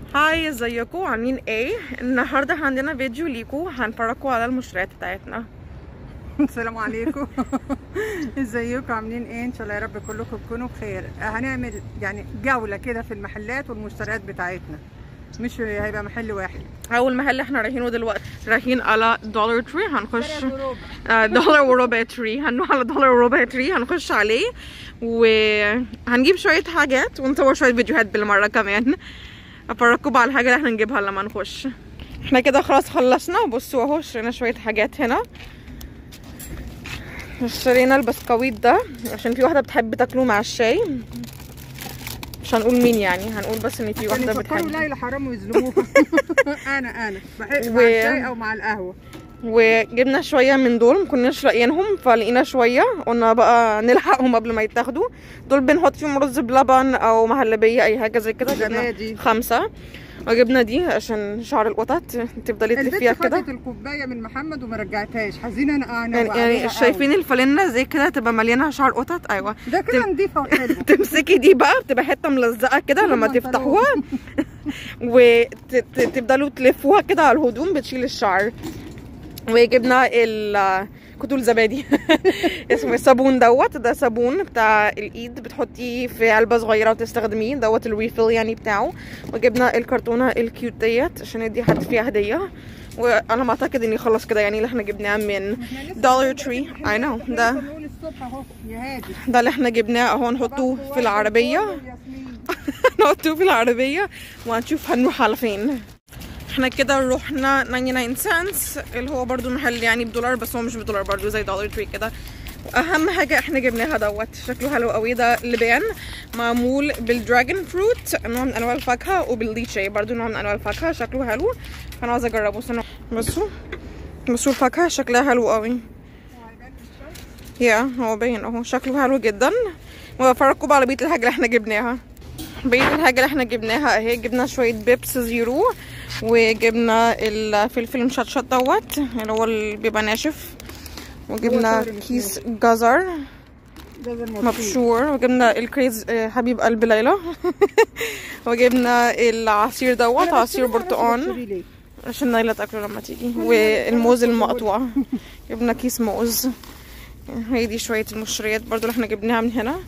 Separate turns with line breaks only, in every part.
هاي ازيكم عاملين ايه النهارده عندنا فيديو ليكو هنفرجكم على المشتريات بتاعتنا
السلام عليكم ازيكم عاملين ايه ان شاء الله يا رب كلكم تكونوا بخير هنعمل يعني جوله كده في المحلات والمشتريات بتاعتنا مش هيبقى محل واحد
اول محل احنا رايحينه دلوقتي رايحين على دولار تري هنخش
وربع.
آه، دولار وربع تري هنروح على دولار وربع تري هنخش عليه وهنجيب شويه حاجات ونصور شويه فيديوهات بالمره كمان افرجكم بقى على الحاجه اللي احنا نجيبها لما نخش احنا كده خلاص خلصنا بصوا اهو اشترينا شويه حاجات هنا اشترينا البسكويت ده عشان في واحده بتحب تاكله مع الشاي مش هنقول مين يعني هنقول بس ان في
يعني
واحده
يفكروا
بتحب
ليلى حرام ويظلموها انا انا بحب
و-
مع الشاي او مع القهوه
وجبنا شويه من دول مكناش لاقيينهم فلقينا شويه قلنا بقى نلحقهم قبل ما يتاخدوا دول بنحط فيهم رز بلبن او مهلبيه اي حاجه زي كده جبنا
زبادي.
خمسه وجبنا دي عشان شعر القطط تفضلي تلفيها
البنت
كده
خدت الكوبايه من محمد وما رجعتهاش حزينه انا انا
يعني, يعني شايفين الفالينا زي كده تبقى مليانه شعر قطط ايوه
ده كده نضيفه وحلوه
تمسكي دي بقى بتبقى حته ملزقه كده لما
البنطلون.
تفتحوها وتفضلوا تلفوها كده على الهدوم بتشيل الشعر وجبنا ال كتول زبادي اسمه الصابون دوت ده صابون بتاع الايد بتحطيه في علبه صغيره وتستخدميه دوت الريفيل يعني بتاعه وجبنا الكرتونه الكيوت ديت عشان ندي حد فيها هديه وانا ما اعتقد اني خلص كده يعني اللي احنا جبناه من دولار تري اي نو ده
نقول الصبح اهو يا هادي
ده اللي احنا جبناه اهو نحطه في العربيه نحطه في العربية وهنشوف هنروح على فين احنا كده رحنا 99 سنتس اللي هو برضو محل يعني بدولار بس هو مش بدولار برضو زي دولار تري كده واهم حاجة احنا جبناها دوت شكله حلو قوي ده لبان معمول بالدراجون فروت نوع من انواع الفاكهة وبالليتشي برضو نوع من انواع الفاكهة شكله حلو فانا عاوزة اجربه سنة بصوا بصوا الفاكهة شكلها حلو قوي يا هو باين اهو شكله حلو جدا وافرجكم بقى على بقية الحاجة اللي احنا جبناها بقية الحاجة اللي احنا جبناها اهي جبنا شوية بيبس زيرو وجبنا الفلفل المشطشط دوت اللي هو اللي بيبقى ناشف وجبنا
هو سوري مش
كيس جزر
ده زي المبشور.
مبشور وجبنا الكريز آه، حبيب قلب ليلى وجبنا العصير دوت
أنا
عصير
بشتري معرفش
برتقان
بشتري ليه.
عشان نايلة تاكله لما تيجي والموز المقطوع جبنا كيس موز هي دي شوية المشتريات برضو اللي احنا جبناها من هنا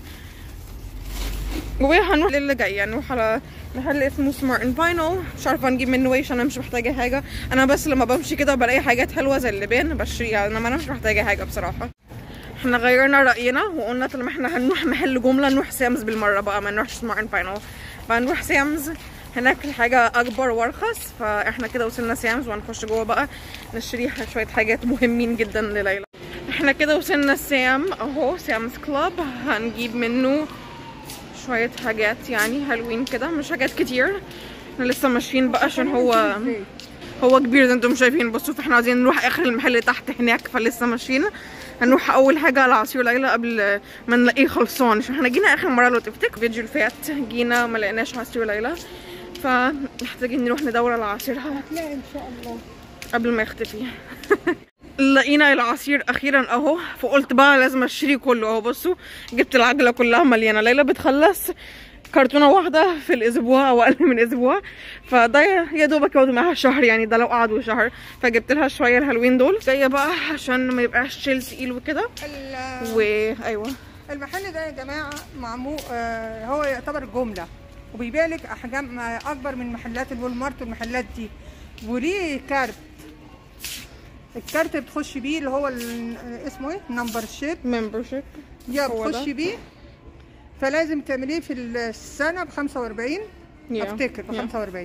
وهنروح للي جاي هنروح على محل اسمه سمارت اند فاينل مش عارفه نجيب منه ايه عشان انا مش محتاجه حاجه انا بس لما بمشي كده بلاقي حاجات حلوه زي اللبان بشتريها انما انا مش محتاجه حاجه بصراحه احنا غيرنا راينا وقلنا طالما احنا هنروح محل جمله نروح سامز بالمره بقى ما نروحش سمارت اند فاينل فهنروح سامز هناك الحاجة أكبر وأرخص فاحنا كده وصلنا سامز وهنخش جوه بقى نشتري شوية حاجات مهمين جدا لليلى احنا كده وصلنا سام اهو سامز كلاب هنجيب منه شوية حاجات يعني حلوين كده مش حاجات كتير احنا لسه ماشيين بقى عشان هو
إزاي؟
هو كبير زي انتم شايفين بصوا فاحنا عايزين نروح اخر المحل اللي تحت هناك فلسه ماشيين هنروح اول حاجه على عصير ليلى قبل ما نلاقيه خلصان عشان احنا جينا اخر مره لو تفتكر الفيديو اللي فات جينا ما لقيناش عصير ليلى فمحتاجين نروح ندور على عصيرها
لا ان شاء الله
قبل ما يختفي لقينا العصير اخيرا اهو فقلت بقى لازم اشتري كله اهو بصوا جبت العجله كلها مليانه ليلى بتخلص كرتونه واحده في الاسبوع او اقل من اسبوع فده يا دوبك يقعدوا معاها شهر يعني ده لو قعدوا شهر فجبت لها شويه الحلوين دول جايه بقى عشان ما يبقاش شيل تقيل وكده
ال-
وايوه
المحل ده يا جماعه معمول آه هو يعتبر جمله وبيبيع لك احجام آه، اكبر من محلات الوول مارت والمحلات دي وليه كارت الكارت بتخش بيه اللي هو ال- اسمه ايه نمبر شيب
ممبرشيب
يا
هو ده.
بتخش بيه فلازم تعمليه في السنه ب 45 افتكر ب 45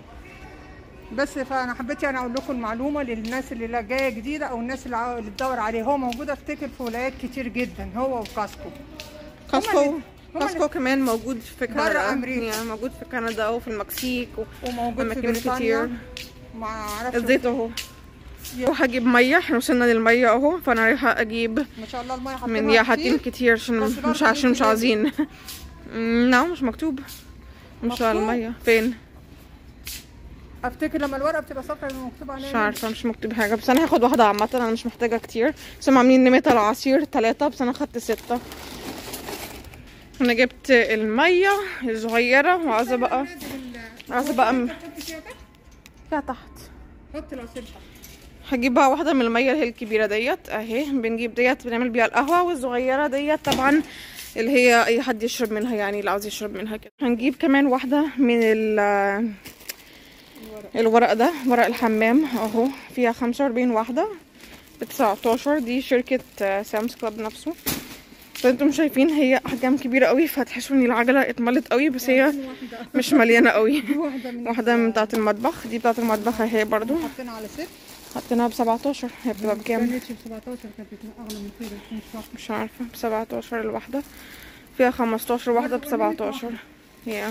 بس فانا حبيت يعني اقول لكم المعلومه للناس اللي لا جايه جديده او الناس اللي عاو- اللي بتدور عليه هو موجود افتكر في ولايات كتير جدا هو وكاسكو
كاسكو
هما
كاسكو كمان موجود في كندا
برا أمريكا.
يعني موجود في كندا وفي المكسيك و-
وموجود في
أماكن
بريطانيا
كتير.
ما اعرفش
الزيت اهو اروح اجيب ميه احنا وصلنا للميه اهو فانا رايحه اجيب
ما شاء الله الميه
من
حاطينها
يا حاطين
كتير.
كتير عشان
بس
مش
برضه
عشان مش
لازم.
عاوزين لا مش مكتوب مش على
مكتوب؟
الميه فين
افتكر لما الورقه بتبقى صفرا يبقى مكتوب عليها
مش عارفه مش مكتوب حاجه بس انا هاخد واحده عامه انا مش محتاجه كتير بس هم عاملين نميتها العصير ثلاثة بس انا خدت ستة انا جبت الميه الصغيره وعاوزه بقى
لازم ال-
عايزة بقى م-
حط فيها تحت
فيها تحت
حط العصير تحت
هجيب بقى واحدة من المية اللي هي الكبيرة ديت اهي بنجيب ديت بنعمل بيها القهوة والصغيرة ديت طبعا اللي هي اي حد يشرب منها يعني اللي عاوز يشرب منها كده هنجيب كمان واحدة من ال الورق ده ورق الحمام اهو فيها خمسة واربعين واحدة بتسعتاشر دي شركة آه، سامس كلاب نفسه فانتم شايفين هي احجام كبيرة قوي فهتحسوا ان العجلة اتملت قوي بس هي
واحدة
مش مليانة قوي
واحدة من
واحدة من بتاعة المطبخ دي بتاعة المطبخ اهي برضو
حطينا على ست
حطيناها بسبعتاشر هي بتبقى بكام
كانتش ب 17 كانت بتبقى اغلى من كده بس مش فاكرة
مش عارفة بسبعتاشر الواحدة فيها خمستاشر واحدة بسبعتاشر هي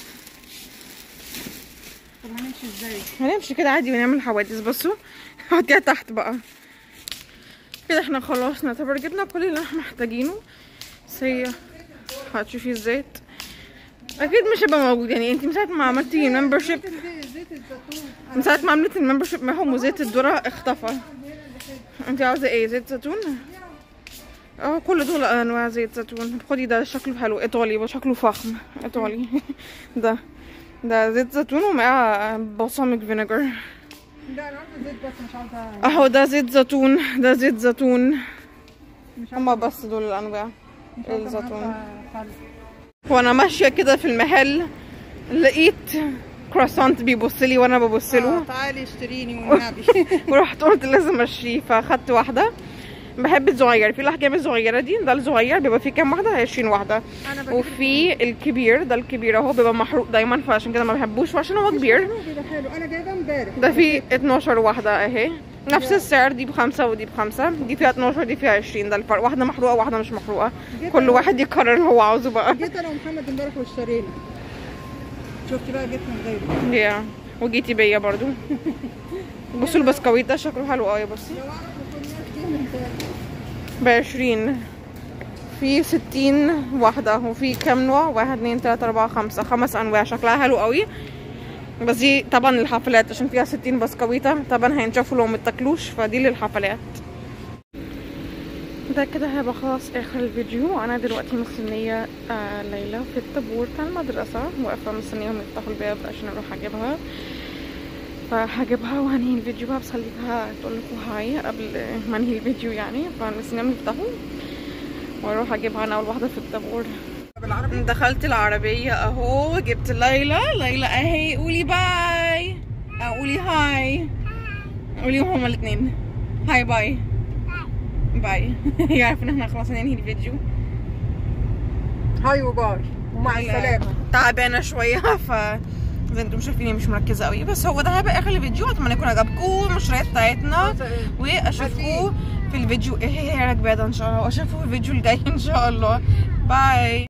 طب هنمشي ازاي؟
هنمشي كده عادي ونعمل حوادث بصوا هوديها تحت بقى كده احنا خلاص نعتبر جبنا كل اللي احنا محتاجينه بس هي هتشوفي الزيت اكيد مش هيبقى موجود يعني انت من ساعه ما عملتي ممبرشيب
زيت زيت الزيتون
من ساعه ما عملتي الممبرشيب معاهم وزيت الذره اختفى انت عاوزه ايه زيت زيتون اه كل دول انواع زيت زيتون خدي ده شكله حلو ايطالي شكله فخم ايطالي ده ده زيت زيتون ومعاه بلسمك فينيجر
لا انا عايزه زيت بس مش عايزه
اهو ده زيت زيتون ده زيت زيتون
مش
هما بس دول الانواع
مش عايزة
الزيتون
معاها خل.
وانا ماشيه كده في المحل لقيت كروسانت بيبص لي وانا ببص
آه،
له
تعالي اشتريني والنبي
ورحت قلت لازم اشتريه فاخدت واحده بحب الصغير في الاحجام الصغيره دي ده الصغير بيبقى فيه كام واحده 20 واحده
انا بجيب
وفي الكبير ده الكبير اهو بيبقى محروق دايما فعشان كده ما بحبوش وعشان هو كبير
بيبقى حلو انا جايباه امبارح
ده فيه 12 واحده اهي نفس السعر دي بخمسة ودي بخمسة دي فيها 12 دي فيها 20 ده الفرق واحدة محروقة واحدة مش محروقة
جيت
كل
أنا-
واحد يقرر اللي هو عاوزه بقى
جيت انا ومحمد امبارح واشترينا شفت بقى جيت من غيره
يا وجيتي بيا برضو بصوا البسكويت ده شكله حلو قوي بصي
لو اعرف ما كناش جينا امبارح
بعشرين في ستين واحدة وفي كام نوع واحد اتنين تلاتة أربعة خمسة خمس أنواع شكلها حلو قوي بس دي طبعا للحفلات عشان فيها ستين بسكويتة طبعا هينشفوا لو متاكلوش فدي للحفلات ده كده هيبقى خلاص اخر الفيديو انا دلوقتي مستنية آه ليلى في الطابور بتاع المدرسة واقفة مستنيهم يفتحوا الباب عشان اروح اجيبها فهجيبها وهنهي الفيديو بقى بس خليها تقول لكم هاي قبل ما انهي الفيديو يعني فمستنيهم يفتحوا واروح اجيبها انا اول واحدة في الطابور
بالعربي
دخلت العربية اهو جبت ليلى ليلى اهي قولي باي او قولي هاي قولي هما الاثنين هاي باي باي يعرف ان احنا خلاص هننهي الفيديو
هاي وباي ومع السلامه
تعبانة شوية ف زي انتم شايفين مش مركزة قوي بس هو ده هيبقى اخر الفيديو اتمنى يكون عجبكم المشاريع بتاعتنا واشوفكم في الفيديو ايه هي راكبة ده ان شاء الله واشوفكم في الفيديو الجاي ان شاء الله باي